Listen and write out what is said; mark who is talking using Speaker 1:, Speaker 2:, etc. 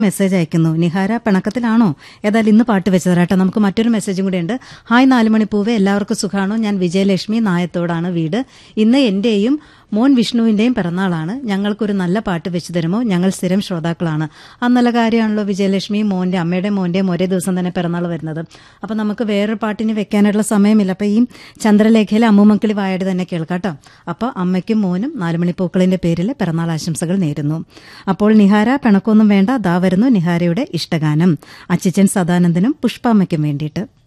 Speaker 1: message അയക്കുന്നു നിഹാര പിണക്കത്തിലാണോ ഏതായാലും ഇന്ന് പാട്ട് വെച്ച് തരാട്ടോ നമുക്ക് മറ്റൊരു മെസ്സേജും കൂടെ ഉണ്ട് ഹായ് നാലുമണി പൂവേ എല്ലാവർക്കും സുഖാണോ ഞാൻ വിജയലക്ഷ്മി നായത്തോടാണ് വീട് ഇന്ന് എന്റെയും മോൻ വിഷ്ണുവിന്റെയും പിറന്നാളാണ് ഞങ്ങൾക്കൊരു നല്ല പാട്ട് വെച്ച് തരുമോ ഞങ്ങൾ സ്ഥിരം ശ്രോതാക്കളാണ് അത് നല്ല കാര്യമാണല്ലോ വിജയലക്ഷ്മി മോന്റെ അമ്മയുടെയും മോന്റെയും ഒരേ ദിവസം തന്നെ പിറന്നാൾ വരുന്നത് അപ്പൊ നമുക്ക് വേറൊരു പാട്ടിന് വെക്കാനായിട്ടുള്ള സമയമില്ല അപ്പൊ ഈ ചന്ദ്രലേഖയിലെ അമ്മൂമക്കിളി വായാടി തന്നെ കേൾക്കാട്ടോ അപ്പൊ അമ്മയ്ക്കും മോനും നാലുമണി പൂക്കളിന്റെ പേരിൽ പിറന്നാൾ ആശംസകൾ നേരുന്നു അപ്പോൾ നിഹാര പിണക്കൊന്നും വേണ്ട ദാ വരുന്നു നിഹാരയുടെ ഇഷ്ടഗാനം അച്ചിച്ചൻ സദാനന്ദനും പുഷ്പാമ്മയ്ക്കും വേണ്ടിയിട്ട്